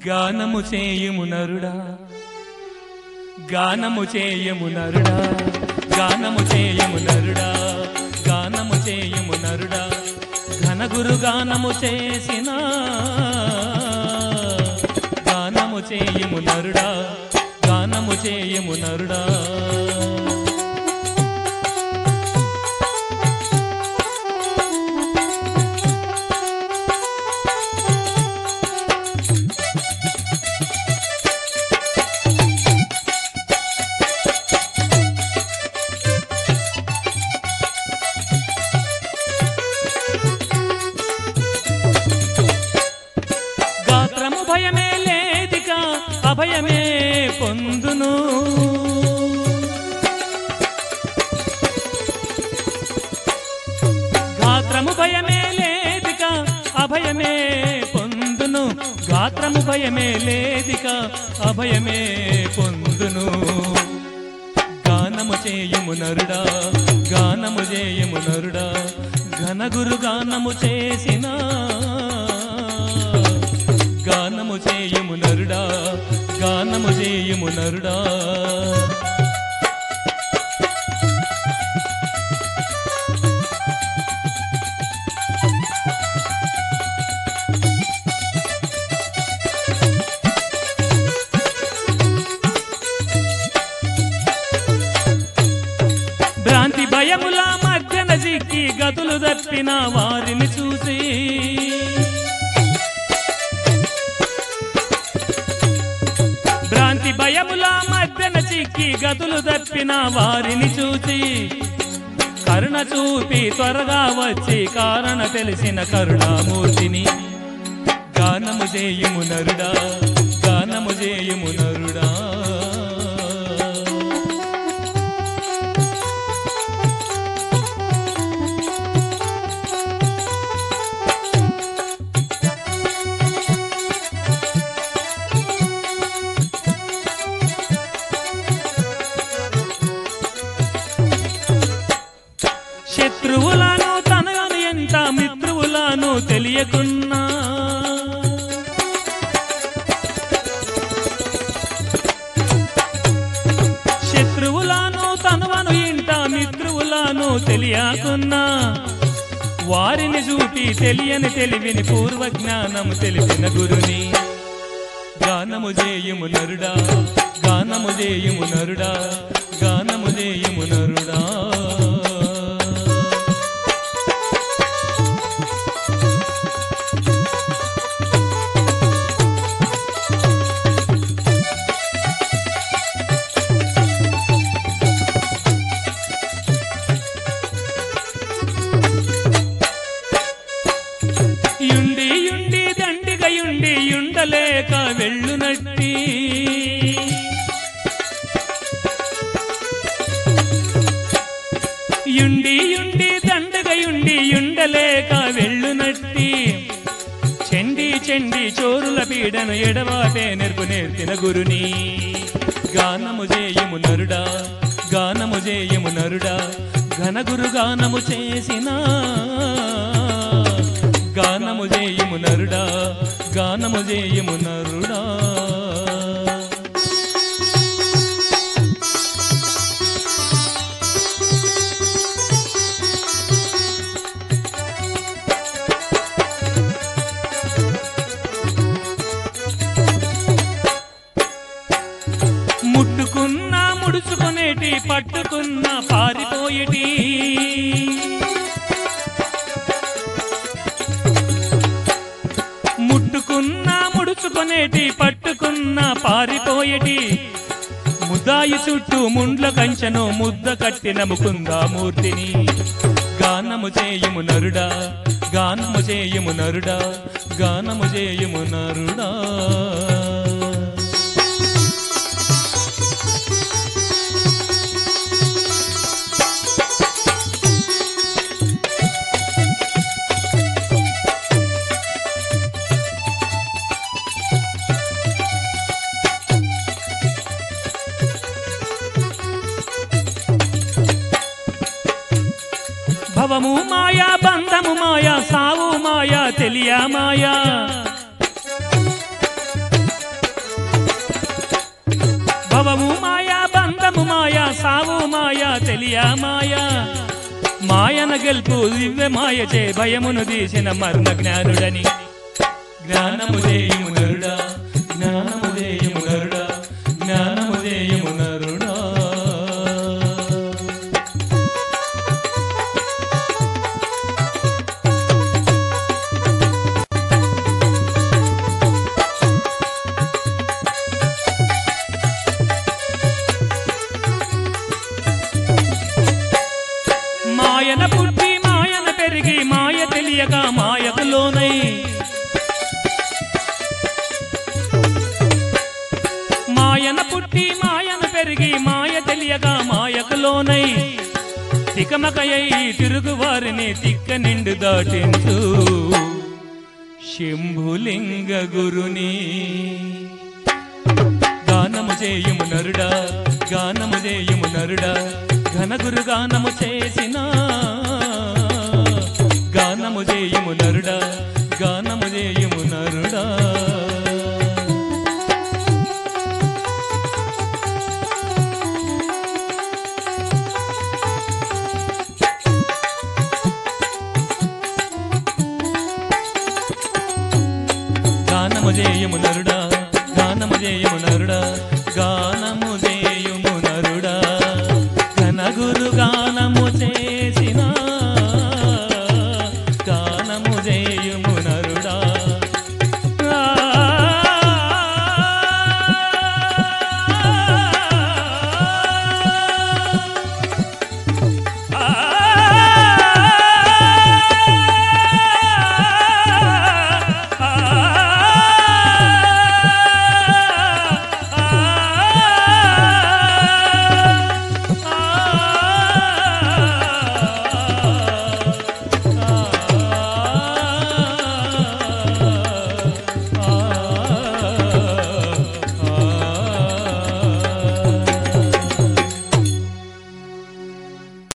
గానము చేయుము నరుడా గానము చేయము నరుడా గానము చేయము నరుడా గానము చేయము నరుడా ఘనగురు గానము చేసిన గానము చేయము నరుడా గానము చేయము నరుడా గాత్రము భయమే లేదిక అభయమే పొందును గాత్రము భయమే లేదిక అభయమే పొందును గాత్రము భయమే లేదిక అభయమే పొందును గానము చేయము నరుడా గానము చేయము నరుడా ఘనగురు గానము చేసిన గానము చేయము నరుడా గానము చేయము నరుడా భ్రాంతి భయముల మధ్యన చిక్కి గతులు తప్పిన వారిని చూసి భ్రాంతి భయముల మధ్యన చిక్కి గతులు తప్పిన వారిని చూసి కరుణ చూపి త్వరగా వచ్చి కారణ తెలిసిన కరుణామూర్తిని గానము చేయుము నరుడా గానము చేయుము నరుడా శత్రువులను తనను ఎంత మిత్రువులను తెలియకున్నా శత్రువులను తనవను ఇంట మిత్రువులను తెలియకున్నా వారిని చూపి తెలియని తెలివిని పూర్వ జ్ఞానము తెలిపిన గురుని గానము చేయుము నరుడా గానము చేయుము నరుడా గానము చేయుము నరుడా యుండి యుండి దండిగ యుండి యుండలేక వెళ్ళునట్టి యుండి యుండి దండగ యుండి యుండలేక వెళ్ళునట్టి చెండి చెండి చోరుల పీడను ఎడవాటే నెరుపు నేర్పిన గురుని గానము చేయుము నరుడా గానము చేయుము నరుడా ఘనగురు గానము చేసిన గానము చేయుము నరుడా గానము చేయుము నరుడా ముట్టుకున్నా ముడుచుకునేటి పట్టుకున్న పారిపోయేటి ముట్టుకున్నా ముడుచుకునేటి పట్టుకున్న పారిపోయేటి ముదాయి చుట్టూ ముండ్ల కంచెను ముద్ద కట్టిన ముకుందామూర్తిని గానము చేయుము నరుడా గానము చేయుము నరుడా గానము చేయుము నరుడా భవము మాయా బంధము మాయా సావు మాయా తెలియ మాయా భవము మాయా బంధము మాయా సావు మాయా తెలియ మాయా మాయన గెలుపు దివ్య మాయ చే భయమును తీసిన మర్మ జ్ఞానుడని జ్ఞానము చేయుము నరుడా జ్ఞానము చేయుము నరుడా జ్ఞానము చేయుము నరుడా మాయన పుట్టి మాయన పెరిగి మాయ తెలియక మాయకు లోనై మాయన పుట్టి మాయన పెరిగి మాయ తెలియక మాయకు లోనై తికమకయై తిరుగు వారిని తిక్క నిండు దాటించు శంభులింగ గురుని గానము చేయుము నరుడా గానము చేయుము నరుడా ఘనగురు గానము చేసిన గానము చేయుము నరుడా గానము చేయుము నరుడా గానము చేయము నరుడా